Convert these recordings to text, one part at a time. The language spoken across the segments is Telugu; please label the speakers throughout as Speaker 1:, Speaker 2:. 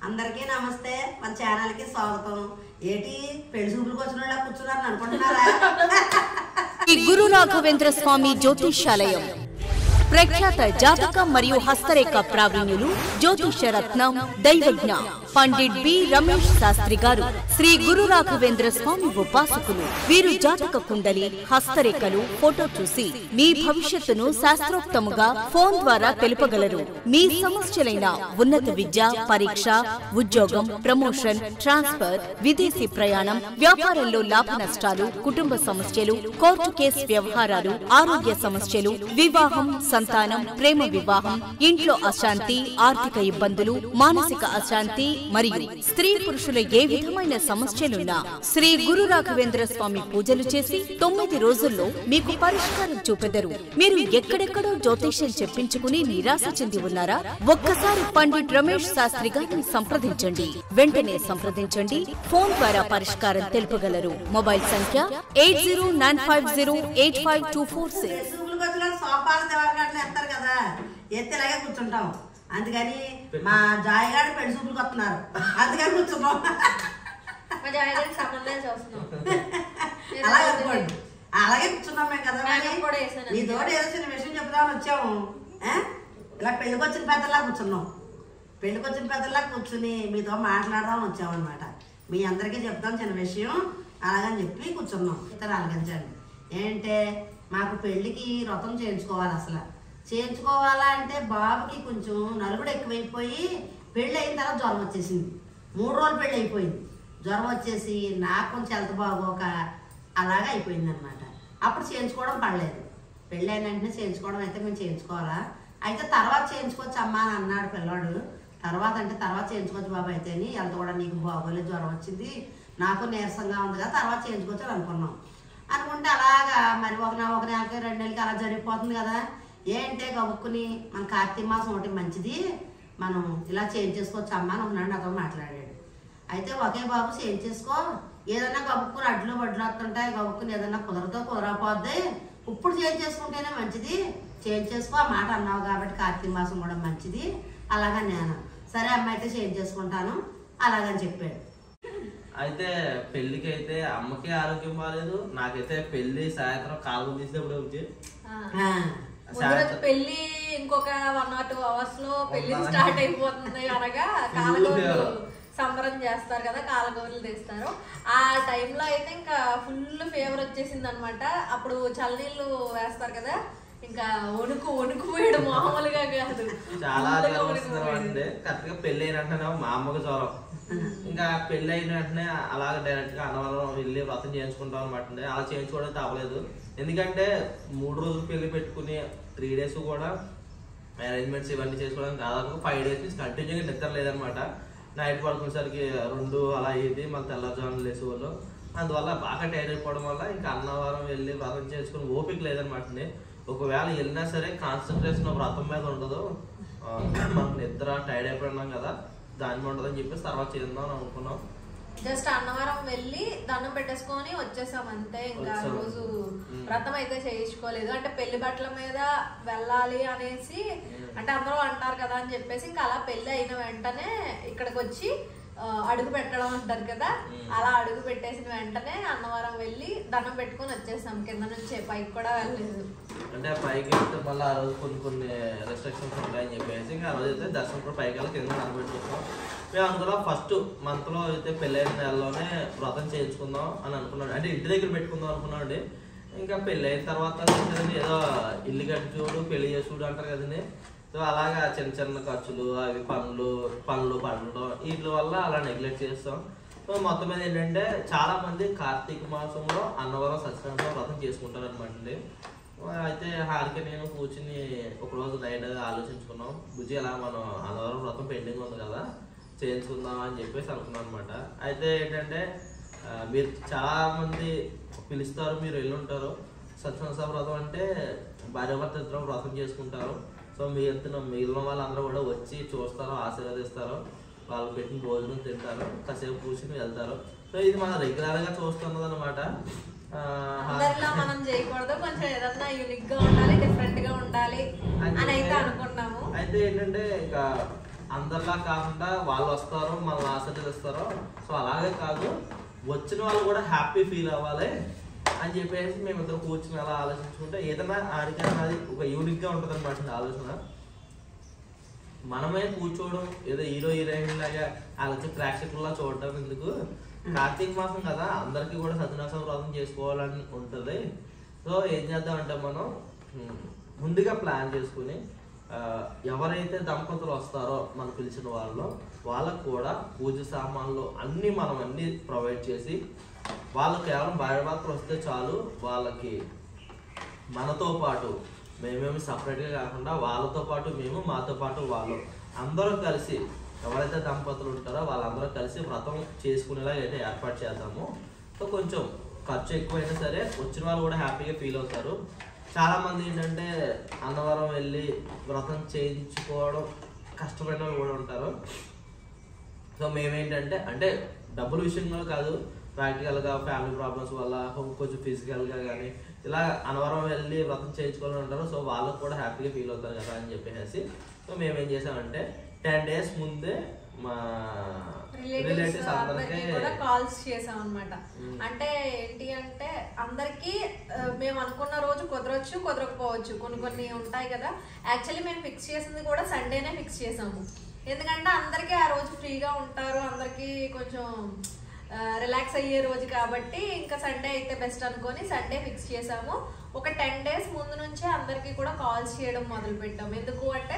Speaker 1: అందరికీ నమస్తే మన ఛానల్ కి స్వాగతం ఏటి పెళ్లి చూపులకు వచ్చిన వాళ్ళ కూర్చున్నారని అనుకుంటున్నారా
Speaker 2: శ్రీ గురు రాఘవేంద్ర స్వామి జ్యోతిష్యాలయం ప్రఖ్యాత జాతక మరియు హస్తరేఖ ప్రావీణ్యులు జ్యోతిష రత్నం దైవజ్ఞ పండిట్ బి రమేష్ శాస్త్రి గారు శ్రీ గురు రాఘవేంద్ర స్వామి ఉపాసకులు వీరు జాతక కుండలి హస్తరేఖలు ఫోటో చూసి మీ భవిష్యత్తును శాస్త్రోక్తముగా ఫోన్ ద్వారా తెలుపగలరు మీ సమస్యలైన ఉన్నత విద్య పరీక్ష ఉద్యోగం ప్రమోషన్ ట్రాన్స్ఫర్ విదేశీ ప్రయాణం వ్యాపారంలో లాభ నష్టాలు కుటుంబ సమస్యలు కోర్టు కేసు వ్యవహారాలు ఆరోగ్య సమస్యలు వివాహం సంతానం ప్రేమ వివాహం ఇంట్లో అశాంతి ఆర్థిక ఇబ్బందులు మానసిక అశాంతి మరియు స్త్రీ పురుషుల ఏ విధమైన సమస్యలున్నా శ్రీ గురు రాఘవేంద్ర స్వామి పూజలు చేసి తొమ్మిది రోజుల్లో మీకు పరిష్కారం చూపెదరు మీరు ఎక్కడెక్కడో జ్యోతిష్యం చెప్పించుకుని నిరాశ చెంది ఉన్నారా ఒక్కసారి పండిట్ రమేష్ శాస్త్రి గారిని సంప్రదించండి వెంటనే సంప్రదించండి ఫోన్ ద్వారా పరిష్కారం తెలుపగలరు మొబైల్ సంఖ్య eight zero nine five zero eight five two four six
Speaker 1: పెళ్లి చూపులకు వచ్చిన వాళ్ళు సోఫాలు దేవరగట్లు ఎత్తారు కదా ఎత్తి ఇలాగే కూర్చుంటాం అందుకని మా జాయిగాడు పెళ్లి చూపులకు వస్తున్నారు అందుకని కూర్చున్నాం
Speaker 3: మా జాయిగారికి సంబంధం చూస్తున్నాం
Speaker 1: అలాగే అనుకోండి అలాగే కూర్చున్నాం మేము కదా మరి.
Speaker 3: మేకప్ కూడా వేసాను
Speaker 1: మీ తోటి ఏదో చిన్న విషయం చెప్దామని వచ్చాము ఆ? ఇలా పెళ్లికి వచ్చిన పెద్దలా కూర్చున్నాం పెళ్లికి వచ్చిన పెద్దలా కూర్చుని మీతో మాట్లాడదామని వచ్చామన్నమాట మీ అందరికీ చెప్తాం చిన్న విషయం అలాగని చెప్పి కూర్చున్నాం ఇతర ఆలకించండి ఏంటే మాకు పెళ్లికి వ్రతం చేయించుకోవాలి అసలు చేయించుకోవాలా అంటే బాబుకి కొంచెం నలుగుడు ఎక్కువైపోయి పెళ్ళి అయిన తర్వాత జ్వరం వచ్చేసింది మూడు రోజులు పెళ్ళి అయిపోయింది జ్వరం వచ్చేసి నాకు కొంచెం హెల్త్ బాగోక అలాగా అయిపోయింది అనమాట అప్పుడు చేయించుకోవడం పడలేదు పెళ్ళి అయిన వెంటనే చేయించుకోవడం అయితే మేము చేయించుకోవాలా అయితే తర్వాత చేయించుకోవచ్చు అమ్మా అని అన్నాడు పిల్లాడు తర్వాత అంటే తర్వాత చేయించుకోవచ్చు బాబు అయితే అని హెల్త్ కూడా నీకు బాగోలేదు జ్వరం వచ్చింది నాకు నీరసంగా ఉంది కదా తర్వాత చేయించుకోవచ్చు అని అనుకున్నాం అనుకుంటే అలాగా మరి ఒక నెల ఒక నెలకి రెండు నెలలకి అలా జరిగిపోతుంది కదా ఏంటే గబుక్కుని మన కార్తీక మాసం ఒకటి మంచిది మనం ఇలా చేంజ్ చేసుకోవచ్చు అమ్మా అని ఉన్నాడు నాతో మాట్లాడాడు అయితే ఒకే బాబు చేంజ్ చేసుకో ఏదన్నా గబుక్కుని అడ్లు వడ్లు వస్తుంటాయి గబుక్కుని ఏదన్నా కుదరదో కుదరపోద్ది ఇప్పుడు చేంజ్ చేసుకుంటేనే మంచిది చేంజ్ చేసుకో ఆ మాట అన్నావు కాబట్టి కార్తీక మాసం కూడా మంచిది అలాగా నేను సరే అమ్మ అయితే చేంజ్ చేసుకుంటాను అలాగని చెప్పాడు
Speaker 4: అయితే పెళ్లికి అయితే అమ్మకి ఆరోగ్యం బాగాలేదు నాకైతే పెళ్లి సాయంత్రం కాలు తీసినప్పుడు వచ్చి
Speaker 1: ఆ,
Speaker 3: ముందు రోజు పెళ్లి ఇంకొక వన్ ఆర్ టూ అవర్స్ లో పెళ్లి స్టార్ట్ అయిపోతుంది అనగా కాలగోర్లు సంబరం చేస్తారు కదా కాలగోర్లు తీస్తారు ఆ టైంలో అయితే ఇంకా ఫుల్ ఫీవర్ వచ్చేసింది అనమాట అప్పుడు చల్లనీళ్ళు వేస్తారు కదా ఇంకా వణుకు వణుకు పోయాడు మామూలుగా కాదు
Speaker 4: చాలా
Speaker 3: ఫుల్గా
Speaker 4: జ్వరం
Speaker 3: వణుకు
Speaker 4: వస్తుంది
Speaker 3: పోయాడు.
Speaker 4: అంటే కరెక్ట్ గా పెళ్లి అయిన వెంటనే మా అమ్మకి జ్వరం ఇంకా పెళ్లి అయిన వెంటనే అలాగ డైరెక్ట్ గా అన్నవరం వెళ్ళి వ్రతం చేయించుకుంటాం అనమాట అలా చేయించుకోవడం తప్పలేదు ఎందుకంటే మూడు రోజులు పెళ్లి పెట్టుకుని త్రీ డేస్ కూడా అరేంజ్మెంట్స్ ఇవన్నీ చేసుకోవడానికి దాదాపు ఫైవ్ డేస్ నుంచి కంటిన్యూగా నిద్ర లేదనమాట నైట్ పడుకునేసరికి రెండు అలా అయ్యేది మళ్ళీ తెల్లజాములు లేసేవాళ్ళు అందువల్ల బాగా టైర్ అయిపోవడం వల్ల ఇంకా అన్నవరం వెళ్ళి వ్రతం చేసుకుని ఓపిక లేదనమాట ఒకవేళ వెళ్ళినా సరే కాన్సన్ట్రేషన్ వ్రతం మీద ఉండదు ఆ, మనం నిద్ర టైర్డ్ అయిపోయినాం కదా దాని మీద ఉండదని చెప్పేసి తర్వాత చేద్దాం అని అనుకున్నాం
Speaker 3: జస్ట్ అన్నవరం వెళ్ళి దండం పెట్టేసుకొని వచ్చేసాం అంతే ఇంకా ఆ
Speaker 4: వచ్చాము.
Speaker 3: రోజు
Speaker 4: మ్మ్.
Speaker 3: వ్రతం అయితే చేయించుకోలేదు అంటే పెళ్లి బట్టల మీద వెళ్ళాలి అనేసి అంటే అందరూ అంటారు కదా అని చెప్పేసి ఇంకా అలా పెళ్లి అయిన వెంటనే ఇక్కడికి వచ్చి ఆ, అడుగు పెట్టడం అంటారు కదా
Speaker 4: మ్మ్.
Speaker 3: అలా అడుగు పెట్టేసిన వెంటనే అన్నవరం వెళ్ళి దండం పెట్టుకొని వచ్చేసాం కింద నుంచి పైకి కూడా వెళ్ళలేదు
Speaker 4: అంటే పైకి వెళ్తే మళ్ళీ ఆ రోజు కొన్ని కొన్ని రెస్ట్రిక్షన్స్ ఉంటాయని చెప్పేసి ఇంకా ఆ రోజు అయితే దర్శనం కూడా పైకి వెళ్ళి కింద కనబెట్టుకుంటాం మేము అనుకున్నాం ఫస్ట్ మంత్ లో అయితే పెళ్ళైన నెలలోనే వ్రతం చేయించుకుందాం అని అనుకున్నాడు అంటే ఇంటి దగ్గర పెట్టుకుందాం అనుకున్నాడు ఇంకా పెళ్ళి అయిన తర్వాత కదండి ఏదో ఇల్లు కట్టి చూడు పెళ్లి చేసి చూడు అంటారు కదండి సో అలాగా చిన్న చిన్న ఖర్చులు అవి పనులు పనులు పడడం వీటి వల్ల అలా నెగ్లెక్ట్ చేస్తాం సో మొత్తం మీద ఏంటంటే చాలా మంది కార్తీక మాసంలో అన్నవరం సత్యనారాయణ వ్రతం చేసుకుంటారు అనమాట అయితే హారిక నేను కూర్చుని ఒక రోజు నైట్ ఆలోచించుకున్నాం బుజ్జి ఎలా మనం అన్నవరం వ్రతం పెండింగ్ ఉంది కదా చేయించుకుందాం అని చెప్పేసి అనుకున్నాం అనమాట అయితే ఏంటంటే ఆ, మీరు చాలా మంది పిలుస్తారు మీరు వెళ్ళుంటారు సత్యనారాయణ వ్రతం అంటే భార్యాభర్త ఇద్దరు వ్రతం చేసుకుంటారు సో మీ ఎత్తున మిగిలిన వాళ్ళందరూ కూడా వచ్చి చూస్తారు ఆశీర్వదిస్తారు వాళ్ళు పెట్టిన భోజనం తింటారు కాసేపు కూర్చుని వెళ్తారు సో ఇది మనం రెగ్యులర్ గా చూస్తున్నది అనమాట
Speaker 3: అందరిలా మనం చేయకూడదు కొంచెం ఏదన్నా యూనిక్ గా ఉండాలి డిఫరెంట్ గా ఉండాలి అని అయితే అనుకున్నాము
Speaker 4: అయితే ఏంటంటే ఇక అందరిలా కాకుండా వాళ్ళు వస్తారు మనల్ని ఆశీర్వదిస్తారు సో అలాగే కాదు వచ్చిన వాళ్ళు కూడా హ్యాపీ ఫీల్ అవ్వాలి అని చెప్పేసి మేము ఇద్దరు కూర్చుని అలా ఆలోచించుకుంటే ఏదైనా ఆడికైనా అది ఒక యూనిక్గా ఉంటుంది అనమాట ఆలోచన మనమే కూర్చోవడం ఏదో హీరో హీరోయిన్ లాగా వాళ్ళకి ప్రేక్షకుల్లా చూడటం ఎందుకు కార్తీక మాసం కదా అందరికీ కూడా సత్యనారాయణ వ్రతం చేసుకోవాలని ఉంటుంది సో ఏం చేద్దామంటే మనం ఉమ్, ముందుగా ప్లాన్ చేసుకుని ఆ, ఎవరైతే దంపతులు వస్తారో మనం పిలిచిన వాళ్ళు వాళ్ళకు కూడా పూజ సామాన్లు అన్నీ మనం అన్నీ ప్రొవైడ్ చేసి వాళ్ళు కేవలం భార్య భర్తలు వస్తే చాలు వాళ్ళకి మనతో పాటు మేమేమి సపరేట్గా కాకుండా వాళ్ళతో పాటు మేము మాతో పాటు వాళ్ళు అందరూ కలిసి ఎవరైతే దంపతులు ఉంటారో వాళ్ళందరూ కలిసి వ్రతం చేసుకునేలా అయితే ఏర్పాటు చేద్దాము సో కొంచెం ఖర్చు ఎక్కువైనా సరే వచ్చిన వాళ్ళు కూడా హ్యాపీగా ఫీల్ అవుతారు చాలా మంది ఏంటంటే అన్నవరం వెళ్ళి వ్రతం చేయించుకోవడం కష్టమైన వాళ్ళు కూడా ఉంటారు సో మేమేంటంటే అంటే డబ్బుల విషయంలో కాదు ప్రాక్టికల్గా ఫ్యామిలీ ప్రాబ్లమ్స్ వల్ల కొంచెం ఫిజికల్గా కానీ ఇలా అనవరం వెళ్ళి వ్రతం చేయించుకోవాలని ఉంటారు సో వాళ్ళకు కూడా హ్యాపీగా ఫీల్ అవుతారు కదా అని చెప్పేసి సో మేము ఏం చేసామంటే టెన్ డేస్ ముందే మా
Speaker 3: రిలేటివ్స్
Speaker 4: రిలేటివ్స్
Speaker 3: అందరికి
Speaker 4: అందరికీ
Speaker 3: కూడా కాల్స్ చేసాం అనమాట
Speaker 4: మ్మ్.
Speaker 3: అంటే ఏంటి అంటే అందరికి మేము అనుకున్న రోజు కుదరొచ్చు కుదరకపోవచ్చు కొన్ని కొన్ని ఉంటాయి కదా యాక్చువల్లీ మేము ఫిక్స్ చేసింది కూడా సండేనే ఫిక్స్ చేసాము ఎందుకంటే అందరికీ ఆ రోజు ఫ్రీగా ఉంటారు అందరికీ కొంచెం రిలాక్స్ అయ్యే రోజు కాబట్టి ఇంకా సండే అయితే బెస్ట్ అనుకొని సండే ఫిక్స్ చేసాము ఒక టెన్ డేస్ ముందు నుంచే అందరికీ కూడా కాల్స్ చేయడం మొదలు పెట్టాము ఎందుకు అంటే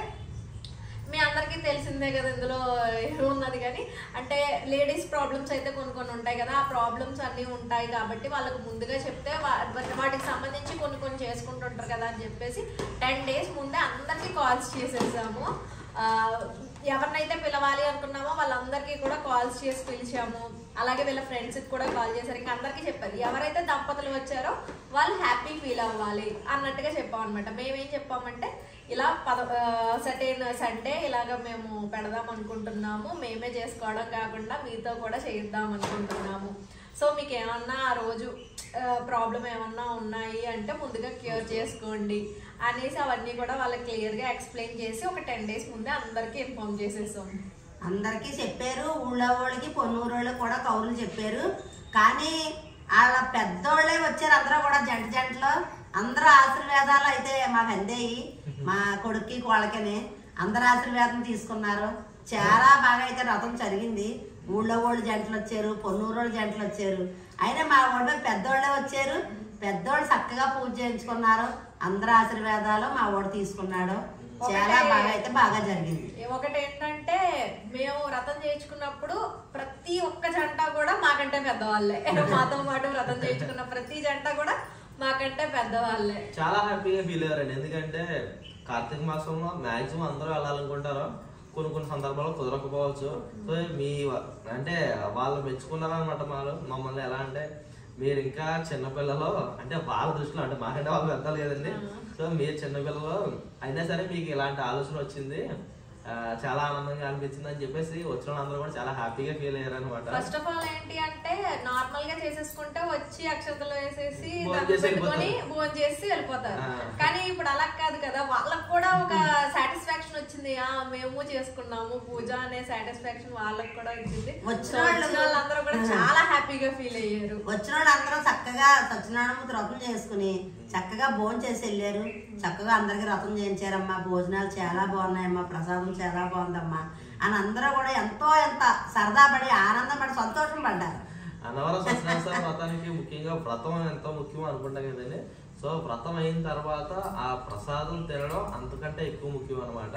Speaker 3: మీ అందరికీ తెలిసిందే కదా ఇందులో ఏమున్నది కానీ అంటే లేడీస్ ప్రాబ్లమ్స్ అయితే కొన్ని కొన్ని ఉంటాయి కదా ఆ ప్రాబ్లమ్స్ అన్నీ ఉంటాయి కాబట్టి వాళ్ళకు ముందుగా చెప్తే వా- వాటికి సంబంధించి కొన్ని కొన్ని చేసుకుంటుంటారు కదా అని చెప్పేసి టెన్ డేస్ ముందే అందరికీ కాల్స్ చేసేసాము ఆ, ఎవరినైతే పిలవాలి అనుకున్నామో వాళ్ళందరికీ కూడా కాల్స్ చేసి పిలిచాము అలాగే వీళ్ళ ఫ్రెండ్స్కి కూడా కాల్ చేశారు ఇంకా అందరికీ చెప్పారు ఎవరైతే దంపతులు వచ్చారో వాళ్ళు హ్యాపీ ఫీల్ అవ్వాలి అన్నట్టుగా చెప్పాం అనమాట మేమేం చెప్పామంటే ఇలా పద సర్టైన్ సండే ఇలాగ మేము పెడదాం అనుకుంటున్నాము మేమే చేసుకోవడం కాకుండా మీతో కూడా చేద్దాం అనుకుంటున్నాము సో మీకు ఏమన్నా ఆ రోజు ప్రాబ్లం ఏమన్నా ఉన్నాయి అంటే ముందుగా క్యూర్ చేసుకోండి అనేసి అవన్నీ కూడా వాళ్ళకి క్లియర్గా ఎక్స్ప్లెయిన్ చేసి ఒక టెన్ డేస్ ముందే అందరికీ ఇన్ఫార్మ్ చేసేసాం
Speaker 1: అందరికీ చెప్పారు ఊళ్ళో వాళ్ళకి పొన్నూరు వాళ్ళకి కూడా కౌరులు చెప్పారు కానీ వాళ్ళ పెద్దోళ్ళే వచ్చారు అందరూ కూడా జంట జంటలో అందరూ ఆశీర్వేదాలు అయితే మాకు అందేయి మా కొడుక్కి కోళ్ళకని అందరు ఆశీర్వేదం తీసుకున్నారు చాలా బాగా అయితే రథం జరిగింది ఊళ్ళో వాళ్ళు జంటలు వచ్చారు పొన్నూరు వాళ్ళు జంటలు వచ్చారు అయినా మా ఊళ్ళో పెద్దోళ్ళే వచ్చారు పెద్దోళ్ళు చక్కగా పూజ చేయించుకున్నారు అందరు ఆశీర్వేదాలు మా వాడు తీసుకున్నాడు చాలా బాగా అయితే బాగా జరిగింది
Speaker 3: ఒకటి ఏంటంటే మేము వ్రతం చేయించుకున్నప్పుడు ప్రతి ఒక్క జంట కూడా మాకంటే పెద్దవాళ్ళే మాతో పాటు వ్రతం చేయించుకున్న ప్రతి జంట కూడా మాకంటే పెద్దవాళ్ళే
Speaker 4: చాలా హ్యాపీగా ఫీల్ అయ్యారండి ఎందుకంటే కార్తీక మాసంలో మాక్సిమం అందరూ వెళ్ళాలనుకుంటారు కొన్ని కొన్ని సందర్భాల్లో కుదరకపోవచ్చు సో మీ వ- అంటే వాళ్ళు మెచ్చుకున్నారనమాట మాలు మమ్మల్ని ఎలా అంటే మీరు ఇంకా చిన్నపిల్లలు అంటే వాళ్ళ దృష్టిలో అంటే మాకంటే వాళ్ళు పెద్ద లేదండి సో మీరు చిన్నపిల్లలు అయినా సరే మీకు ఇలాంటి ఆలోచన వచ్చింది ఆ, చాలా ఆనందంగా అనిపించింది అని చెప్పేసి వచ్చిన వాళ్ళందరూ కూడా చాలా హ్యాపీగా ఫీల్ అయ్యారు అనమాట
Speaker 3: ఫస్ట్ ఆఫ్ ఆల్ ఏంటి అంటే నార్మల్ గా చేసేసుకుంటే వచ్చి అక్షతలు వేసేసి
Speaker 4: భోజనం
Speaker 3: దండం
Speaker 4: చేసి
Speaker 3: పెట్టుకొని
Speaker 4: వెళ్ళిపోతారు.
Speaker 3: భోజనం చేసి వెళ్ళిపోతారు
Speaker 4: ఆ.
Speaker 3: కానీ ఇప్పుడు అలా కాదు కదా వాళ్ళకి కూడా ఒక సాటిస్ఫాక్షన్ వచ్చింది ఆ మేము చేసుకున్నాము పూజ అనే సాటిస్ఫాక్షన్ వాళ్ళకి కూడా వచ్చింది
Speaker 1: వచ్చిన
Speaker 3: సో వచ్చిన
Speaker 1: వాళ్ళు-
Speaker 3: వాళ్ళందరూ కూడా చాలా హ్యాపీగా ఫీల్ అయ్యారు
Speaker 1: వచ్చిన వాళ్ళందరూ చక్కగా సత్యనారాయణ వ్రతం చేసుకుని చక్కగా భోజనం చేసి వెళ్ళారు చక్కగా అందరికి వ్రతం చేయించారమ్మా భోజనాలు చాలా బాగున్నాయమ్మా ప్రసాదం చాలా బాగుందమ్మా అని అందరూ కూడా ఎంతో ఎంత సరదా పడి ఆనందం పడి సంతోషం పడ్డారు
Speaker 4: అన్నవరం సత్యనారాయణ వ్రతానికి ముఖ్యంగా వ్రతం ఎంతో ముఖ్యం అనుకుంటాం కదండి సో వ్రతం అయిన తర్వాత ఆ ప్రసాదం తినడం అంతకంటే ఎక్కువ ముఖ్యం అనమాట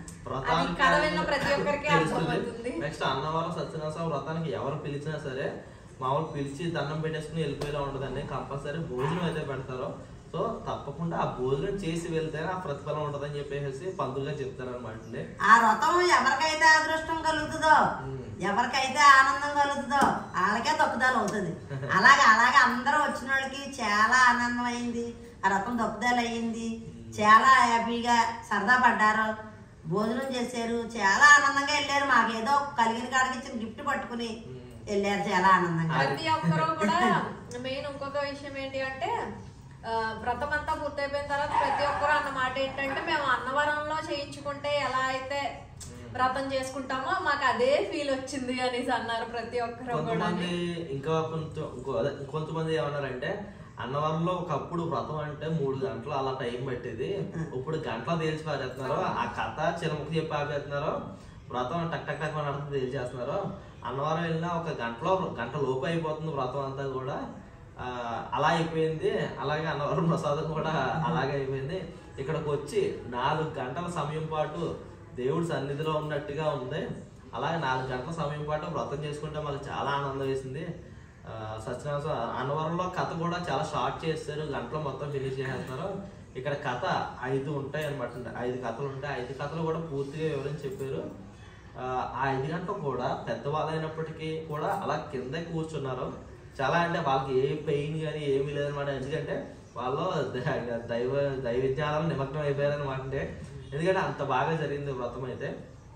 Speaker 3: అది కథ విన్న ప్రతి ఒక్కరికి అర్థమవుతుంది.
Speaker 4: నెక్స్ట్ అన్నవరం సత్యనారాయణ వ్రతానికి ఎవరు పిలిచినా సరే మామూలు పిలిచి దండం పెట్టేసుకుని వెళ్ళిపోయేలా ఉండదండి కంపల్సరీ భోజనం అయితే పెడతారు సో తప్పకుండా ఆ భోజనం చేసి వెళ్తేనే ఆ ప్రతిఫలం ఉంటుందని చెప్పేసి పంతులుగా చెప్తారనమాట అండి
Speaker 1: ఆ వ్రతం ఎవరికైతే అదృష్టం కలుగుతుందో ఎవరికైతే ఆనందం కలుగుతుందో వాళ్ళకే తప్పుదాలు అవుతుంది అలాగే అలాగే అందరూ వచ్చిన వాళ్ళకి చాలా ఆనందం అయింది ఆ వ్రతం తప్పుదాలు అయ్యింది చాలా హ్యాపీగా సరదా పడ్డారు భోజనం చేశారు చాలా ఆనందంగా వెళ్ళారు మాకేదో కలిగిన కాడికి ఇచ్చిన గిఫ్ట్ పట్టుకుని వెళ్ళారు చాలా ఆనందంగా
Speaker 3: ప్రతి ఒక్కరూ కూడా మెయిన్ ఇంకొక విషయం ఏంటి అంటే ఆ, వ్రతం అంతా పూర్తయిపోయిన తర్వాత ప్రతి ఒక్కరు అన్న మాట ఏంటంటే మేము అన్నవరంలో చేయించుకుంటే ఎలా అయితే వ్రతం చేసుకుంటామో మాకు అదే ఫీల్ వచ్చింది అనేసి అన్నారు ప్రతి ఒక్కరు కూడా
Speaker 4: కొంతమంది ఇంకా కొంత ఇంకో- అదే కొంతమంది ఏమన్నారంటే అన్నవరంలో ఒకప్పుడు వ్రతం అంటే మూడు గంటలు అలా టైం పట్టేది ఇప్పుడు గంటలు తేల్చి పారేస్తున్నారు ఆ కథ చిన్నముఖ చెప్పి ఆపేస్తున్నారు వ్రతం టక్ టక్ టక్ అని అర్థం తేల్చేస్తున్నారు అన్నవరం వెళ్ళినా ఒక గంటలో గంట లోపు అయిపోతుంది వ్రతం అంతా కూడా ఆ, అలా అయిపోయింది అలాగే అన్నవరం ప్రసాదం కూడా అలాగే అయిపోయింది ఇక్కడికి వచ్చి నాలుగు గంటల సమయం పాటు దేవుడి సన్నిధిలో ఉన్నట్టుగా ఉంది అలాగే నాలుగు గంటల సమయం పాటు వ్రతం చేసుకుంటే మాకు చాలా ఆనందం వేసింది ఆ, సత్యనారాయణ స్వామి అన్నవరంలో కథ కూడా చాలా షార్ట్ చేస్తారు గంటలో మొత్తం ఫినిష్ చేసేస్తారు ఇక్కడ కథ ఐదు ఉంటాయి అనమాట ఐదు కథలు ఉంటాయి ఐదు కథలు కూడా పూర్తిగా వివరించి చెప్పారు ఆ ఆ ఐదు గంటలు కూడా పెద్దవాళ్ళైనప్పటికీ కూడా అలా కింద కూర్చున్నారు చాలా అంటే వాళ్ళకి ఏ పెయిన్ కానీ ఏమీ లేదనమాట ఎందుకంటే వాళ్ళు ద- దైవ దైవజ్ఞానాలు నిమగ్నం అయిపోయారనమాట అంటే ఎందుకంటే అంత బాగా జరిగింది వ్రతం అయితే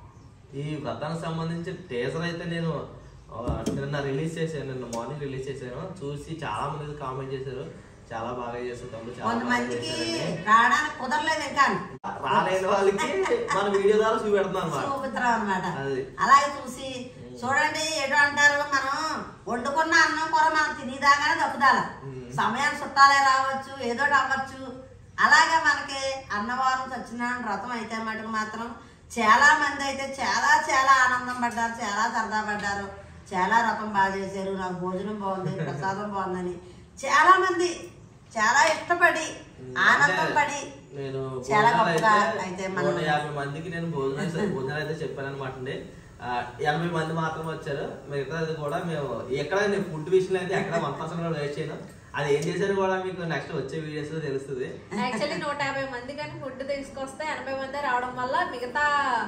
Speaker 4: ఈ వ్రతానికి సంబంధించి టీజర్ అయితే నేను ఆ, నిన్న రిలీజ్ చేశాను నిన్న మార్నింగ్ రిలీజ్ చేశాను చూసి చాలా మంది కామెంట్ చేశారు చాలా బాగా చేశారు తమ్ముడు చాలా బాగా
Speaker 1: కొంతమందికి
Speaker 4: చేశారని
Speaker 1: రావడానికి కుదరలేదు ఇంకా
Speaker 4: రాలేని వాళ్ళకి మన వీడియో ద్వారా చూపెడుతున్నాం అనమాట
Speaker 1: చూపుతాం అనమాట
Speaker 4: అది.
Speaker 1: అలాగే చూసి చూడండి ఏటో అంటారు మనం వండుకున్న అన్నం కూర మనం తినేదాగానే దక్కుదాల సమయం చుట్టాలే రావచ్చు ఏదో ఒకటి అవ్వచ్చు అలాగే మనకి అన్నవరం సత్యనారాయణ వ్రతం అయితే మటుకు మాత్రం చాలా మంది అయితే చాలా చాలా ఆనందం పడ్డారు చాలా సరదా పడ్డారు చాలా రకం బాగా చేశారు నాకు భోజనం బాగుంది ప్రసాదం బాగుందని చాలా మంది చాలా ఇష్టపడి ఆనందం పడి
Speaker 4: నేను
Speaker 1: చాలా
Speaker 4: భోజనాలు
Speaker 1: గొప్పగా
Speaker 4: అయితే
Speaker 1: అయితే మనం-
Speaker 4: నూట యాభై మందికి నేను భోజనాలు భోజనాలు అయితే చెప్పాను అనమాట అండి ఆ, ఎనభై మంది మాత్రం వచ్చారు మిగతాది కూడా మేము ఎక్కడ నేను ఫుడ్ విషయంలో అయితే ఎక్కడ వన్ పర్సెంట్ కూడా వేస్ట్ చేయను అది ఏం చేశారు కూడా మీకు నెక్స్ట్ వచ్చే వీడియోస్ లో తెలుస్తుంది
Speaker 3: యాక్చువల్లీ నూట యాభై మంది కానీ ఫుడ్ తీసుకొస్తే ఎనభై మంది రావడం వల్ల మిగతా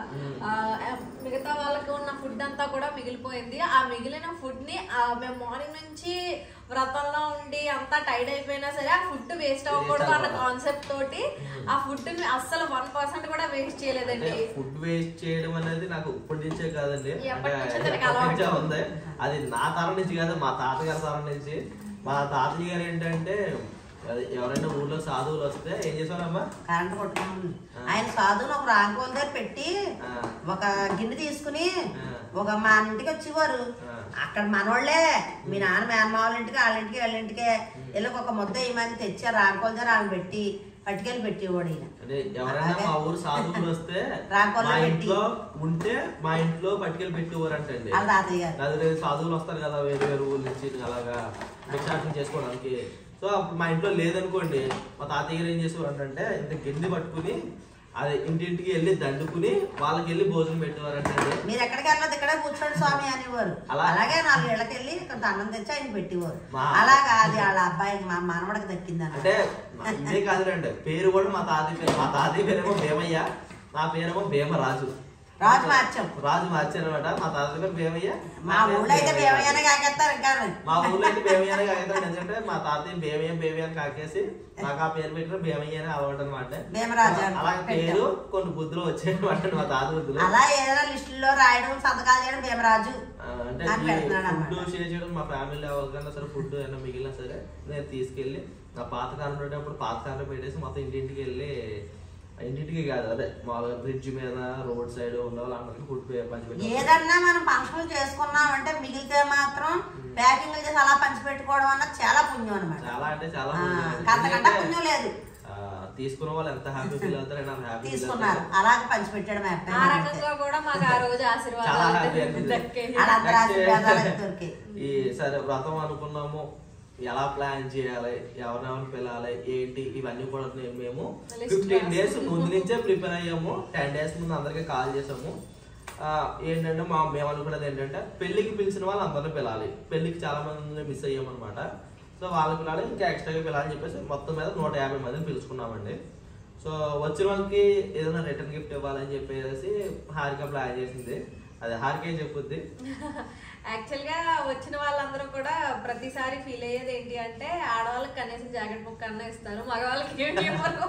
Speaker 3: ఆ, మిగతా వాళ్ళకి ఉన్న ఫుడ్ అంతా కూడా మిగిలిపోయింది ఆ మిగిలిన ఫుడ్ ని ఆ, మేము మార్నింగ్ నుంచి వ్రతంలో ఉండి అంతా టైడ్ అయిపోయినా సరే ఆ ఫుడ్ వేస్ట్ అవ్వకూడదు అన్న కాన్సెప్ట్ తోటి ఆ ఫుడ్ ని అస్సలు వన్ పర్సెంట్ కూడా వేస్ట్
Speaker 4: అంటే
Speaker 3: చేయలేదండి
Speaker 4: ఫుడ్ వేస్ట్ చేయడం అనేది నాకు ఇప్పటి నుంచే కాదండి
Speaker 3: ఎప్పటి
Speaker 4: అంటే
Speaker 3: నుంచో దానికి
Speaker 4: ఎప్పటి నుంచో
Speaker 3: అలవాటు.
Speaker 4: ఉంది అది నా తరం నుంచి కాదు మా తాతగారి తరం నుంచి మా తాతయ్య గారు ఏంటంటే అది ఎవరైనా ఊర్లో సాధువులు వస్తే ఏం చేసేవారమ్మా
Speaker 1: కరెంట్ కొట్టుకుని ఆయన సాధువులు ఒక రాంకోల దగ్గర పెట్టి
Speaker 4: ఆ.
Speaker 1: ఒక గిన్నె తీసుకుని
Speaker 4: ఆ.
Speaker 1: ఒక మా ఇంటికి వచ్చేవారు
Speaker 4: ఆ.
Speaker 1: అక్కడ మనోళ్ళే మీ నాన్న మేనమ్మ వాళ్ళ ఇంటికి వాళ్ళ ఇంటికి వాళ్ళ ఇంటికి వీళ్ళకి ఒక ముద్ద ఏమని తెచ్చారు రాంకోల దగ్గర ఆమె పెట్టి పట్టుకెళ్ళి పెట్టేవాడు ఈయన
Speaker 4: అంటే ఎవరైనా మా ఊరు సాధువులు వస్తే
Speaker 1: రాంకోల్లో
Speaker 4: మా
Speaker 1: పెట్టి.
Speaker 4: ఇంట్లో ఉంటే మా ఇంట్లో పట్టుకెళ్ళి పెట్టేవారంటండి
Speaker 1: వాళ్ళ తాతయ్య గారు
Speaker 4: నలుగురు సాధువులు వస్తారు కదా వేరు వేరు ఊళ్ళ నుంచి అలాగా భిక్షాటన చేసుకోవడానికి సో అప్పుడు మా ఇంట్లో లేదనుకోండి మా తాతయ్య గారు ఏం చేసేవారు అంటే ఇంత గిన్నె పట్టుకుని అది ఇంటింటికి వెళ్ళి దండుకుని వాళ్ళకి వెళ్ళి భోజనం పెట్టేవారంటే
Speaker 1: మీరు ఎక్కడికి వెళ్ళదు ఇక్కడే కూర్చోండి స్వామి అనేవారు
Speaker 4: అలా-
Speaker 1: అలాగే నాలుగు ఇళ్ళకి వెళ్ళి కొంత అన్నం తెచ్చి ఆయన పెట్టేవారు
Speaker 4: మా-
Speaker 1: అలాగా అది వాళ్ళ అబ్బాయికి మా మనవడికి దక్కింది అన్నమాట.
Speaker 4: అంటే ఇదే కాదులేండి పేరు కూడా మా తాతయ్య పేరు మా తాతయ్య పేరేమో భీమయ్య నా పేరేమో భీమరాజు
Speaker 1: రాజు మార్చం
Speaker 4: రాజు మార్చారనమాట మా తాతయ్య పేరు భీమయ్య
Speaker 1: మా
Speaker 4: నా పేరు
Speaker 1: ఊళ్ళో అయితే
Speaker 4: భీమయ్య.
Speaker 1: బేమయ్యనే కాకేస్తారు ఇంకా
Speaker 4: మా ఊర్లో అయితే భీమయ్య అని కాకేస్తాడు ఎందుకంటే మా తాతయ్య భీమయ్య భీమయ్య అని కాకేసి నాకు ఆ పేరు పెట్టిన భీమయ్య అని అలవాటు అనమాట
Speaker 1: భీమరాజు అని
Speaker 4: అలాగే పేరు కొన్ని బుద్ధులు వచ్చాయి అనమాట మా తాత బుద్ధులు
Speaker 1: అలా ఏదైనా లిస్టుల్లో రాయడం సంతకాలు చేయడం భీమరాజు
Speaker 4: ఆ, అంటే
Speaker 1: అని పెడుతున్నాడు అన్నమాట.
Speaker 4: ఫుడ్ షేర్ చేయడం మా ఫ్యామిలీ ఎవరికైనా సరే ఫుడ్ ఏమైనా మిగిలినా సరే నేను తీసుకెళ్ళి నా పాత కాలం ఉండేటప్పుడు పాత కాలం పెట్టేసి మొత్తం ఇంటింటికి వెళ్ళి ఇంటింటికి కాదు అదే మామూలుగా బ్రిడ్జ్ మీద రోడ్ సైడ్ ఉన్న వాళ్ళందరికీ ఫుడ్ పంచిపెట్టాను
Speaker 1: ఏదన్నా మనం ఫంక్షన్లు చేసుకున్నాం అంటే మిగిలితే మాత్రం ప్యాకింగ్ చేసి అలా పంచిపెట్టుకోవడం అన్నది చాలా పుణ్యం అనమాట
Speaker 4: చాలా అంటే చాలా
Speaker 1: ఆ,
Speaker 4: పుణ్యం.
Speaker 1: అంతకంటే
Speaker 4: ఎందుకంటే,
Speaker 1: పుణ్యం లేదు
Speaker 4: ఆ, తీసుకున్న వాళ్ళు ఎంత హ్యాపీ ఫీల్ అవుతారో నాకు హ్యాపీ
Speaker 1: తీసుకున్నారు అలాగే పంచిపెట్టడం
Speaker 3: ఆ
Speaker 1: హ్యాపీ
Speaker 3: రకంగా కూడా మాకు ఆ రోజు
Speaker 4: చాలా
Speaker 3: ఆశీర్వాదాలు
Speaker 4: హ్యాపీ అనిపించింది.
Speaker 3: దక్కాయి
Speaker 1: వాళ్ళందరూ
Speaker 4: Next,
Speaker 1: ఆశీర్వాదాలు అయితే దొరికాయి
Speaker 4: ఈ సరే వ్రతం అనుకున్నాము ఎలా ప్లాన్ చేయాలి ఎవరెవరిని పిలాలి ఏంటి ఇవన్నీ కూడా నేను మేము
Speaker 3: List
Speaker 4: ఫిఫ్టీన్ డేస్
Speaker 3: రాసుకున్నాము.
Speaker 4: ముందు నుంచే ప్రిపేర్ అయ్యాము టెన్ డేస్ ముందు అందరికీ కాల్ చేసాము ఆ, ఏంటంటే మా మేము అనుకున్నది ఏంటంటే పెళ్లికి పిలిచిన వాళ్ళు అందరినీ పిలాలి పెళ్లికి చాలా మంది మిస్ అయ్యామన్నమాట సో వాళ్ళకి పిలాలి ఇంకా ఎక్స్ట్రాగా పిలాలని చెప్పేసి మొత్తం మీద నూట యాభై మందిని పిలుచుకున్నామండి సో వచ్చిన వాళ్ళకి ఏదైనా రిటర్న్ గిఫ్ట్ ఇవ్వాలని చెప్పేసి హారిక ప్లాన్ చేసింది అది హారికే చెప్పుద్ది
Speaker 3: యాక్చువల్ గా వచ్చిన వాళ్ళందరూ కూడా ప్రతిసారి ఫీల్ అయ్యేది ఏంటి అంటే ఆడవాళ్ళకి కనీసం జాకెట్ బుక్ అన్న ఇస్తారు మగవాళ్ళకి ఏంటి ఇవ్వరు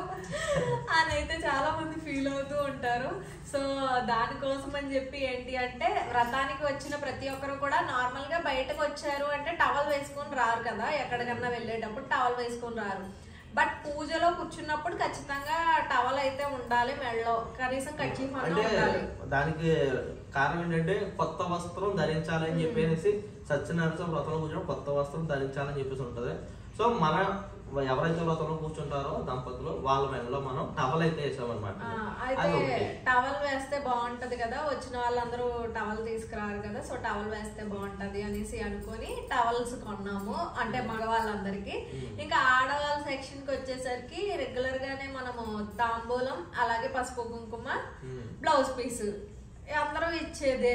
Speaker 3: అని అయితే చాలా మంది ఫీల్ అవుతూ ఉంటారు సో దానికోసం అని చెప్పి ఏంటి అంటే వ్రతానికి వచ్చిన ప్రతి ఒక్కరు కూడా నార్మల్ గా బయటకు వచ్చారు అంటే టవల్ వేసుకొని రారు కదా ఎక్కడికన్నా వెళ్ళేటప్పుడు టవల్ వేసుకొని రారు బట్ పూజలో కూర్చున్నప్పుడు ఖచ్చితంగా టవల్ అయితే ఉండాలి మెడలో కనీసం కచ్చిఫ్ అన్న
Speaker 4: అంటే
Speaker 3: ఉండాలి
Speaker 4: దానికి కారణం ఏంటంటే కొత్త వస్త్రం ధరించాలని చెప్పేసి సత్యనారాయణ వ్రతంలో కూర్చొని కొత్త వస్త్రం ధరించాలని చెప్పేసి ఉంటది సో మన ఎవరైతే వ్రతంలో కూర్చుంటారో దంపతులు వాళ్ళ మెడలో మనం టవల్ అయితే వేసామన్నమాట
Speaker 3: ఆ,
Speaker 4: అది
Speaker 3: అయితే
Speaker 4: ఒకటి
Speaker 3: టవల్ వేస్తే బాగుంటది కదా వచ్చిన వాళ్ళందరూ టవల్ తీసుకురారు కదా సో టవల్ వేస్తే బాగుంటది అనేసి అనుకొని టవల్స్ కొన్నాము అంటే మగవాళ్ళందరికీ ఇంకా ఆడవాళ్ళ సెక్షన్ కి వచ్చేసరికి రెగ్యులర్ గానే మనము తాంబూలం అలాగే పసుపు కుంకుమ
Speaker 4: ఉమ్.
Speaker 3: బ్లౌజ్ పీస్ అందరూ ఇచ్చేదే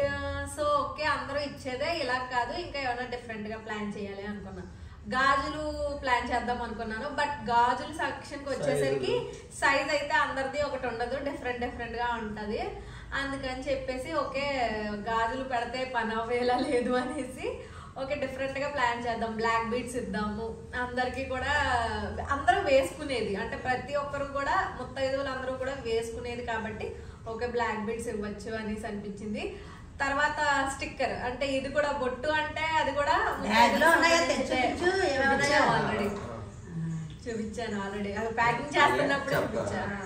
Speaker 3: సో ఓకే అందరూ ఇచ్చేదే ఇలా కాదు ఇంకా ఏమైనా డిఫరెంట్ గా ప్లాన్ చేయాలి అనుకున్నా గాజులు ప్లాన్ చేద్దాం అనుకున్నాను బట్ గాజుల సెక్షన్ కి వచ్చేసరికి సైజ్ అయితే అందరిది ఒకటి ఉండదు డిఫరెంట్ డిఫరెంట్ గా ఉంటది అందుకని చెప్పేసి ఓకే గాజులు పెడితే పని అవ్వేలా లేదు అనేసి ఓకే డిఫరెంట్ గా ప్లాన్ చేద్దాం బ్లాక్ బీట్స్ ఇద్దాము అందరికి కూడా అందరూ వేసుకునేది అంటే ప్రతి ఒక్కరు కూడా ముత్తైదువులు అందరూ కూడా వేసుకునేది కాబట్టి ఓకే బ్లాక్ బీట్స్ ఇవ్వచ్చు అనేసి అనిపించింది తర్వాత స్టిక్కర్ అంటే ఇది కూడా బొట్టు అంటే అది కూడా
Speaker 1: బ్యాగ్ లో ఉన్నాయా? తెచ్చు, తెచ్చు, ఏమేమి ఉన్నాయో?
Speaker 3: ఆల్రెడీ చూపించాను ఆల్రెడీ అవి ప్యాకింగ్ చేస్తున్నప్పుడు
Speaker 4: చెప్తా.
Speaker 3: చూపించాను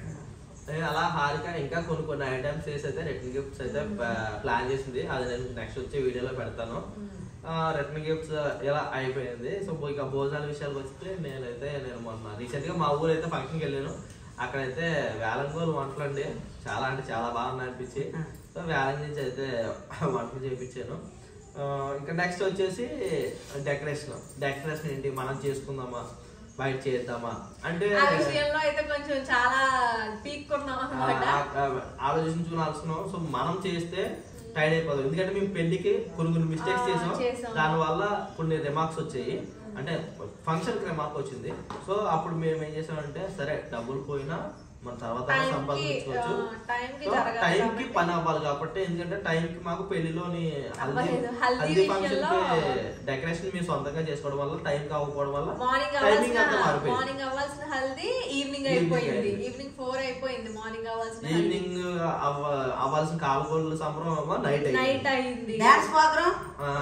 Speaker 4: నేను అలా హారిక ఇంకా కొన్ని కొన్ని ఐటమ్స్ చేసి అయితే రిటర్న్ గిఫ్ట్స్ అయితే ప్లాన్ చేసింది అది నేను నెక్స్ట్ వచ్చే వీడియోలో పెడతాను రిటర్న్ గిఫ్ట్స్ ఇలా అయిపోయింది సో ఇక భోజనాల విషయాలకు వస్తే నేనైతే నేను మొన్న రీసెంట్ గా మా ఊరు అయితే ఫంక్షన్కి వెళ్ళాను అక్కడైతే వేలంగోలు వంటలు అండి చాలా అంటే చాలా బాగా అనిపించి సో వేలం నుంచి అయితే వంటలు చేయించాను ఆ, ఇంకా నెక్స్ట్ వచ్చేసి డెకరేషన్ డెకరేషన్ ఏంటి మనం చేసుకుందామా బయట చేద్దామా అంటే
Speaker 3: ఆ విషయంలో అయితే కొంచెం చాలా పీక్ ఉన్నాం అనమాట
Speaker 4: ఆలోచించుకుని ఆలోచన సో మనం చేస్తే టైడ్ అయిపోదు ఎందుకంటే మేము పెళ్లికి కొన్ని కొన్ని మిస్టేక్స్
Speaker 3: ఆ,
Speaker 4: చేసాం
Speaker 3: చేసాం.
Speaker 4: దాని వల్ల కొన్ని రిమార్క్స్ వచ్చాయి అంటే ఫంక్షన్ కి రిమార్క్ వచ్చింది సో అప్పుడు మేము ఏం చేసామంటే సరే డబ్బులు పోయినా మన తర్వాత
Speaker 3: Time కి,
Speaker 4: సంపాదించుకోవచ్చు
Speaker 3: ఆ, time కి
Speaker 4: సో
Speaker 3: జరగాలి
Speaker 4: టైం కి
Speaker 3: కాబట్టి.
Speaker 4: పని అవ్వాలి కాబట్టి ఎందుకంటే టైం కి మాకు పెళ్లిలోని హల్దీ
Speaker 3: అవ్వలేదు. హల్దీ
Speaker 4: హల్దీ ఫంక్షన్ కి
Speaker 3: విషయంలో-
Speaker 4: డెకరేషన్ మేము సొంతంగా చేసుకోవడం వల్ల టైం కి అవ్వకపోవడం వల్ల
Speaker 3: మార్నింగ్
Speaker 4: టైమింగ్
Speaker 3: అవ్వాల్సిన
Speaker 4: అంతా మారిపోయింది
Speaker 3: మార్నింగ్ అవ్వాల్సిన హల్దీ ఈవినింగ్
Speaker 4: Evening
Speaker 3: అయిపోయింది
Speaker 4: అయిపోయింది.
Speaker 3: ఈవినింగ్ ఫోర్ అయిపోయింది మార్నింగ్ అవ్వాల్సిన హల్దీ.
Speaker 4: ఈవినింగ్ అవ్వ- అవ్వాల్సిన కాలగోళ్ళు సంబరం నైట్
Speaker 3: నైట్ అయింది
Speaker 1: డాన్స్ ప్రోగ్రామ్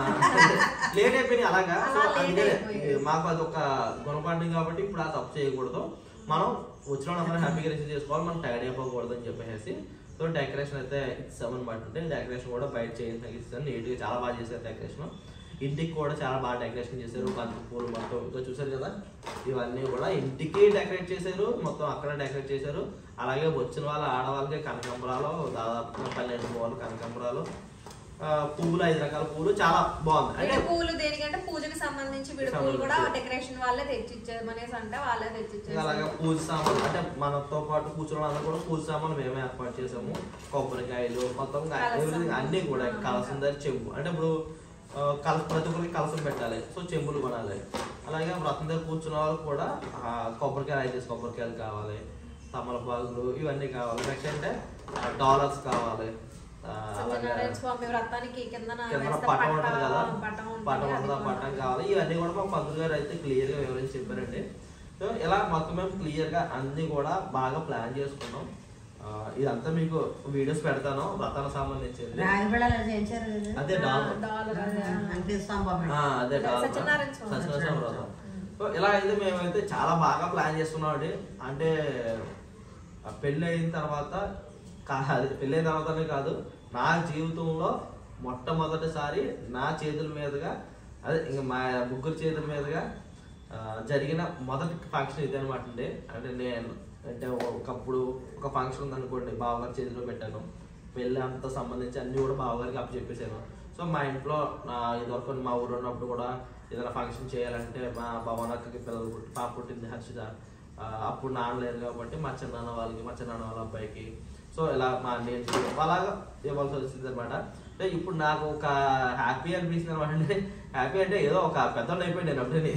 Speaker 4: లేట్ అయిపోయింది అలాగా సో
Speaker 3: అలా late
Speaker 4: అందుకే
Speaker 3: అయిపోయింది.
Speaker 4: మాకు అది ఒక గుణపాఠం కాబట్టి ఇప్పుడు ఆ తప్పు చేయకూడదు మనం వచ్చిన వాళ్ళందరూ హ్యాపీగా రిసీవ్ చేసుకోవాలి మనం టైర్డ్ అయిపోకూడదు అని చెప్పేసి సో డెకరేషన్ అయితే ఇచ్చామన్నమాట అంటే డెకరేషన్ కూడా బయట చేయండి తగ్గిస్తాను నీట్గా చాలా బాగా చేశారు డెకరేషన్ ఇంటికి కూడా చాలా బాగా డెకరేషన్ చేశారు బంతి పూలు మొత్తం ఇంకా చూసారు కదా ఇవన్నీ కూడా ఇంటికి డెకరేట్ చేశారు మొత్తం అక్కడ డెకరేట్ చేశారు అలాగే వచ్చిన వాళ్ళ ఆడవాళ్ళకి కనకంబరాలు దాదాపు పన్నెండు మూలలు కనకంబరాలు ఆ, పువ్వులు ఐదు రకాల పువ్వులు చాలా బాగుంది అంటే
Speaker 3: విడి పూలు దేనికంటే పూజకి సంబంధించి విడి పూలు కూడా
Speaker 4: సంబంధించి.
Speaker 3: డెకరేషన్ వాళ్ళే తెచ్చిచ్చారు అనేసి అంటే వాళ్ళే
Speaker 4: ఇంకా
Speaker 3: తెచ్చిచ్చారు
Speaker 4: అలాగే పూజ సామాన్లు అంటే మనతో పాటు కూర్చున్న వాళ్ళందరూ కూడా పూజ సామాన్లు మేమే ఏర్పాటు చేసాము కొబ్బరికాయలు మొత్తం
Speaker 3: కలశం.
Speaker 4: everything అన్ని కూడా
Speaker 3: ఆ.
Speaker 4: కలసం దగ్గర చెంబు అంటే ఇప్పుడు ఆ, కలస ప్రతి ఒక్కరికి కలసం పెట్టాలి సో చెంబులు కొనాలి అలాగే వ్రతం దగ్గర కూర్చున్న వాళ్ళు కూడా ఆ, కొబ్బరికాయలు ఐదు కొబ్బరికాయలు కావాలి తమలపాకులు ఇవన్నీ కావాలి నెక్స్ట్ అంటే డాలర్స్ కావాలి ఆ, అలాగే
Speaker 3: సత్యనారాయణ స్వామి వ్రతానికి కింద
Speaker 4: కింద పటం ఉంటుంది కదా
Speaker 3: పటం ఉంటుంది,
Speaker 4: పటం
Speaker 3: అది
Speaker 4: ఉంటుంది ఆ పటం
Speaker 3: కొనాలి.
Speaker 4: కావాలి ఇవన్నీ కూడా మా పంతులు గారు అయితే క్లియర్ గా వివరించి చెప్పారండి సో ఇలా మొత్తం మేము క్లియర్ గా అన్ని కూడా బాగా ప్లాన్ చేసుకున్నాం ఆ, ఇదంతా మీకు వీడియోస్ పెడతాను వ్రతానికి సంబంధించింది
Speaker 1: రాగిబిళ్ళలు చేయించారు కదా?
Speaker 4: అదే డాల్
Speaker 3: డాలర్ అదే.
Speaker 1: అంటే స్తంభం
Speaker 4: ఆ, అదే డాల్
Speaker 3: సత్యనారాయణ స్వామి.
Speaker 4: సత్యనారాయణ స్వామి వ్రతం సో ఇలా అయితే మేమైతే చాలా బాగా ప్లాన్ చేస్తున్నాం అండి అంటే ఆ పెళ్ళి అయిన తర్వాత కా- అది పెళ్ళి అయిన తర్వాతనే కాదు నా జీవితంలో మొట్టమొదటిసారి నా చేతుల మీదుగా అదే ఇంకా మా ముగ్గురు చేతుల మీదుగా ఆ, జరిగిన మొదటి ఫంక్షన్ ఇది అనమాట అండి అంటే నేను అంటే ఒకప్పుడు ఒక ఫంక్షన్ ఉందనుకోండి బావగారి చేతిలో పెట్టాను పెళ్ళి అంత సంబంధించి అన్ని కూడా బావగారికి అప్పు చెప్పేసాను సో మా ఇంట్లో నా ఇదివరకు మా ఊరు ఉన్నప్పుడు కూడా ఏదైనా ఫంక్షన్ చేయాలంటే మా భవనక్కకి పిల్లలు పుట్టి పాప పుట్టింది హర్షిత ఆ, అప్పుడు నాన్న లేరు కాబట్టి మా చిన్నాన్న వాళ్ళకి మా చిన్నాన్న వాళ్ళ అబ్బాయికి సో ఇలా మా అన్నయ్య అలాగా ఇవ్వాల్సి వచ్చింది అనమాట అంటే ఇప్పుడు నాకు ఒక హ్యాపీ అనిపించింది అనమాట అంటే హ్యాపీ అంటే ఏదో ఒక పెద్దోళ్ళు అయిపోయింది నేను అప్పుడే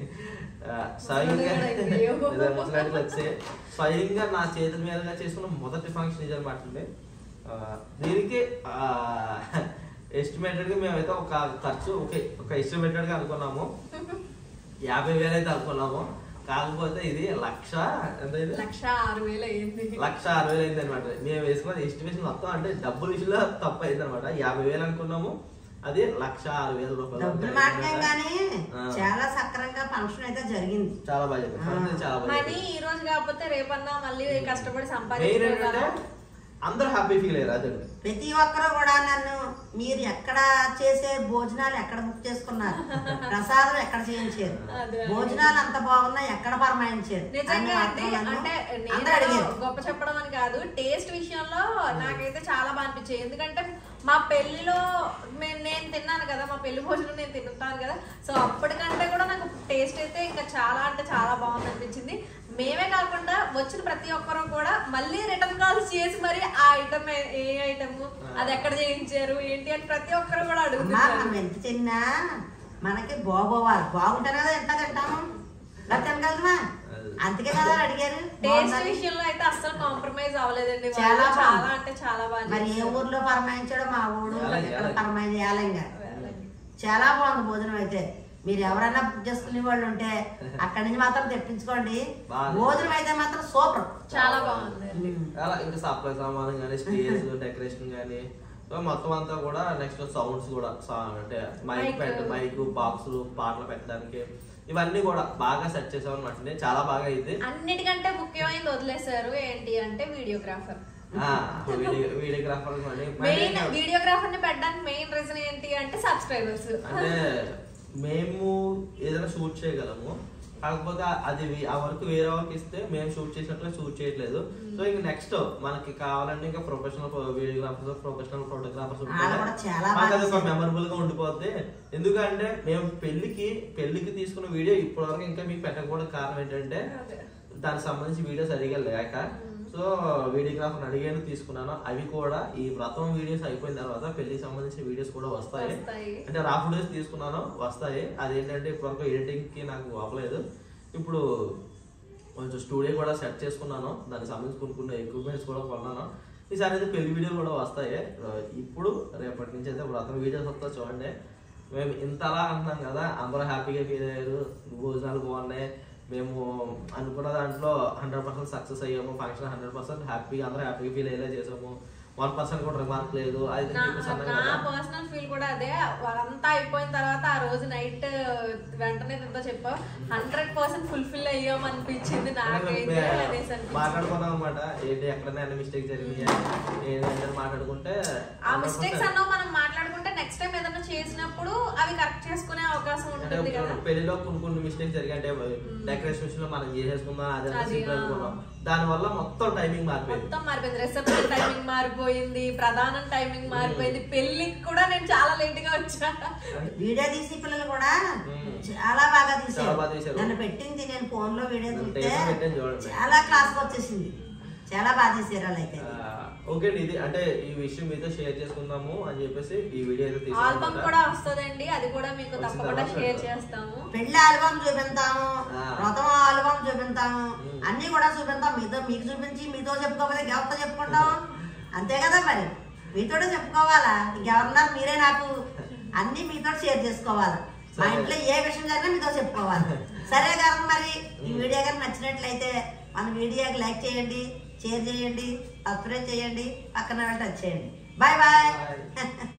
Speaker 4: స్వయంగా
Speaker 3: ముసలోడు
Speaker 4: ఏదో ముసలాడికి వచ్చే స్వయంగా నా చేతుల మీదుగా చేసుకున్న మొదటి ఫంక్షన్ ఇది అనమాట అండి ఆ, దీనికి ఎస్టిమేటెడ్ గా మేమైతే ఒక ఖర్చు ఓకే ఒక ఎస్టిమేటెడ్ గా అనుకున్నాము యాభై వేలు అయితే అనుకున్నాము కాకపోతే ఇది లక్ష ఎంత ఇది
Speaker 3: లక్ష ఆరు వేలు అయ్యింది
Speaker 4: లక్ష అరవై వేలు అయింది అనమాట మేము వేసుకున్న ఎస్టిమేషన్ మొత్తం అంటే డబ్బుల విషయంలో తప్పు అయింది అనమాట యాభై వేలు అనుకున్నాము అది లక్ష ఆరు వేల రూపాయలు
Speaker 1: డబ్బులు మాట్లాడాం కానీ
Speaker 4: ఆ.
Speaker 1: చాలా సక్రంగా ఫంక్షన్ అయితే జరిగింది
Speaker 4: చాలా బాగా చెప్పారు ఫంక్షన్ చాలా బాగా
Speaker 3: మనీ ఈ రోజు కాకపోతే రేపన్నా మళ్ళీ కష్టపడి
Speaker 4: మెయిన్
Speaker 3: సంపాదించుకోగలం
Speaker 4: ఏంటంటే అందరూ హ్యాపీ ఫీల్ అయ్యారు అదే
Speaker 1: ప్రతి ఒక్కరు కూడా నన్ను మీరు ఎక్కడ చేసే భోజనాలు ఎక్కడ బుక్ చేసుకున్నారు ప్రసాదం ఎక్కడ చేయించారు
Speaker 3: అదే.
Speaker 1: భోజనాలు అంత బాగున్నాయి ఎక్కడ పరమాయించారు అని
Speaker 3: నిజంగా అండి
Speaker 1: మాత్రం నన్ను
Speaker 3: అంటే
Speaker 1: అందరూ
Speaker 3: నేను
Speaker 1: అడిగారు
Speaker 3: గొప్ప చెప్పడం అని కాదు టేస్ట్ విషయంలో నాకైతే చాలా బాగా అనిపించాయి ఎందుకంటే మా పెళ్లిలో మే- నేను తిన్నాను కదా మా పెళ్లి భోజనం నేను తింటాను కదా సో అప్పటికంటే కూడా నాకు టేస్ట్ అయితే ఇంకా చాలా అంటే చాలా బాగుంది అనిపించింది మేమే కాకుండా వచ్చిన ప్రతి ఒక్కరు కూడా మళ్ళీ రిటర్న్ కాల్స్ చేసి మరి ఆ ఐటమ్ ఏ ఐటమ్ అది ఎక్కడ చేయించారు ఏంటి అని ప్రతి ఒక్కరు కూడా
Speaker 1: అమ్మా
Speaker 3: అడుగుతున్నారు
Speaker 1: మనం ఎంత తిన్నా మనకి బాగోవాలి బాగుంటారు కదా ఎంత తింటాము ఇలా తినగలమా అందుకే కదా అడిగారు
Speaker 3: టేస్ట్
Speaker 1: బాగుందని.
Speaker 3: విషయంలో అయితే అస్సలు కాంప్రమైజ్ అవ్వలేదండి వాళ్ళు
Speaker 1: చాలా
Speaker 3: చాలా
Speaker 1: బాగుంది.
Speaker 3: అంటే చాలా బాగా
Speaker 1: మరి ఏ
Speaker 3: చేశారు.
Speaker 1: ఊర్లో పరమాయించాడో మా ఊడు
Speaker 4: యాలంగి,
Speaker 1: ఇక్కడ
Speaker 4: యాలంగి.
Speaker 1: పరమాయించి యాలంగా చాలా బాగుంది భోజనం అయితే మీరు ఎవరైనా బుక్ చేసుకునే వాళ్ళు ఉంటే అక్కడి నుంచి మాత్రం తెప్పించుకోండి
Speaker 4: బాగుంది.
Speaker 1: భోజనం అయితే మాత్రం సూపర్
Speaker 3: చాలా బాగుంది
Speaker 4: అలా ఇంకా సప్లై సామాన్ కానీ స్టేజ్ డెకరేషన్ కానీ మొత్తం అంతా కూడా నెక్స్ట్ సౌండ్స్ కూడా సా- అంటే మైక్
Speaker 3: Mic.
Speaker 4: పెట్ట మైక్ బాక్సులు పాటలు పెట్టడానికి ఇవన్నీ కూడా బాగా సెట్ చేసాం అనమాట చాలా బాగా అయింది
Speaker 3: అన్నిటికంటే ముఖ్యమైనది వదిలేశారు ఏంటి అంటే వీడియోగ్రాఫర్
Speaker 4: ఆ, వీడియో వీడియోగ్రాఫర్ కానీ
Speaker 3: మెయిన్ వీడియోగ్రాఫర్ ని పెట్టడానికి మెయిన్ రీజన్ ఏంటి అంటే సబ్స్క్రైబర్స్
Speaker 4: అంటే మేము ఏదైనా షూట్ చేయగలము కాకపోతే అది వి- ఆ వర్క్ వేరే వాళ్ళకి ఇస్తే మేము షూట్ చేసినట్లు షూట్ చేయట్లేదు సో ఇంక నెక్స్ట్ మనకి కావాలంటే ఇంకా ప్రొఫెషనల్ వీడియోగ్రాఫర్స్ ప్రొఫెషనల్ ఫోటోగ్రాఫర్స్
Speaker 1: వాళ్ళు కూడా చాలా
Speaker 4: మాకు అది ఒక
Speaker 1: బాగా
Speaker 4: మెమరబుల్ గా ఉండిపోద్ది ఎందుకంటే మేము పెళ్లికి పెళ్లికి తీసుకున్న వీడియో ఇప్పటివరకు ఇంకా మీకు పెట్టకపోవడం కారణం ఏంటంటే దానికి సంబంధించి వీడియోస్ సరిగా లేక సో వీడియోగ్రాఫర్ అడిగాను తీసుకున్నాను అవి కూడా ఈ వ్రతం వీడియోస్ అయిపోయిన తర్వాత పెళ్లికి సంబంధించిన వీడియోస్ కూడా వస్తాయి
Speaker 3: వస్తాయి.
Speaker 4: అంటే రా ఫుటేజ్ తీసుకున్నాను వస్తాయి అదేంటంటే ఇప్పటివరకు ఎడిటింగ్ కి నాకు అవ్వలేదు ఇప్పుడు కొంచెం స్టూడియో కూడా సెట్ చేసుకున్నాను దానికి సంబంధించి కొన్ని కొన్ని ఎక్విప్మెంట్స్ కూడా కొన్నాను ఈసారి అయితే పెళ్లి వీడియోలు కూడా వస్తాయి ఆ, ఇప్పుడు రేపటి నుంచి అయితే వ్రతం వీడియోస్ వస్తా చూడండి మేము ఇంతలా అంటున్నాం కదా అందరూ హ్యాపీగా ఫీల్ అయ్యారు భోజనాలు బాగున్నాయి మేము అనుకున్న దాంట్లో హండ్రెడ్ పర్సెంట్ సక్సెస్ అయ్యాము ఫంక్షన్ హండ్రెడ్ పర్సెంట్ హ్యాపీగా అందరూ హ్యాపీగా ఫీల్ అయ్యేలా చేసాము వన్ పర్సెంట్ కూడా రిమార్క్ లేదు అది
Speaker 3: నా
Speaker 4: చెప్పేసి అన్నాం
Speaker 3: నా
Speaker 4: కదా
Speaker 3: పర్సనల్ ఫీల్ కూడా అదే అంతా అయిపోయిన తర్వాత ఆ రోజు నైట్ వెంటనే ఎంతో చెప్పావు హండ్రెడ్ పర్సెంట్ ఫుల్ఫిల్ అయ్యాం అనిపించింది నాకైతే అనేసి అనిపించింది
Speaker 4: మాట్లాడుకున్నాం అనమాట ఏంటి ఎక్కడైనా అన్ని మిస్టేక్ జరిగినాయా ఏంటంటే మాట్లాడుకుంటే
Speaker 3: ఆ మిస్టేక్స్ అన్నో మనం మాట్లాడుకుంటే నెక్స్ట్ టైం ఏదైనా చేసినప్పుడు అవి కరెక్ట్ చేసుకునే అవకాశం
Speaker 4: అంటే
Speaker 3: ఉంటుంది కదా
Speaker 4: ఇప్పుడు పెళ్లిలో కొన్ని కొన్ని మిస్టేక్స్ జరిగాయి అంటే డెకరేషన్ విషయంలో మనం చేసేసుకుందాం అదే
Speaker 3: అది,
Speaker 4: సింపుల్
Speaker 3: ఆ.
Speaker 4: అనుకున్నాం దాని వల్ల మొత్తం టైమింగ్ మారిపోయింది
Speaker 3: మొత్తం మారిపోయింది రిసెప్షన్ టైమింగ్ మారిపోయింది ప్రధానం టైమింగ్ మారిపోయింది పెళ్లికి కూడా నేను చాలా లేట్ గా వచ్చా
Speaker 1: వీడియో తీసి పిల్లలు కూడా
Speaker 4: మ్మ్.
Speaker 1: చాలా బాగా
Speaker 4: చాలా
Speaker 1: తీశారు
Speaker 4: బాగా తీశారు.
Speaker 1: నన్ను పెట్టింది నేను ఫోన్ లో వీడియో
Speaker 4: నన్ను
Speaker 1: చూస్తే
Speaker 4: టేబుల్ పెట్టాను చూడండి.
Speaker 1: చాలా క్లాస్ వచ్చేసింది చాలా బాగా తీసారు వాళ్ళు అయితే
Speaker 4: ఆ, ఓకే అండి ఇది అంటే ఈ విషయం మీతో షేర్ చేసుకుందాము అని చెప్పేసి ఈ వీడియో అయితే
Speaker 3: ఆల్బమ్
Speaker 4: తీసుకున్నాం
Speaker 3: కూడా వస్తుందండి అది కూడా మీకు
Speaker 4: వచ్చిన
Speaker 3: తప్పకుండా
Speaker 4: తర్వాత
Speaker 3: షేర్ చేస్తాము
Speaker 1: పెళ్లి ఆల్బమ్ చూపిస్తాము
Speaker 4: ఆ.
Speaker 1: వ్రతం ఆల్బమ్ చూపిస్తాము
Speaker 4: మ్మ్.
Speaker 1: అన్ని కూడా చూపిస్తాం మీతో మీకు చూపించి మీతో చెప్పుకోకపోతే ఎవరితో చెప్పుకుంటాం అంతే కదా మరి మీతోటే చెప్పుకోవాలా ఇంకెవరున్నారు మీరే నాకు అన్ని మీతో షేర్ చేసుకోవాలి మా
Speaker 4: సరే.
Speaker 1: ఇంట్లో ఏ విషయం జరిగినా మీతో చెప్పుకోవాలి సరే కదా మరి ఈ వీడియో కానీ నచ్చినట్లయితే మన వీడియోకి లైక్ చేయండి షేర్ చేయండి సబ్స్క్రైబ్ చేయండి పక్కన వెళ్ళి టచ్ చేయండి బాయ్ బాయ్
Speaker 4: Bye.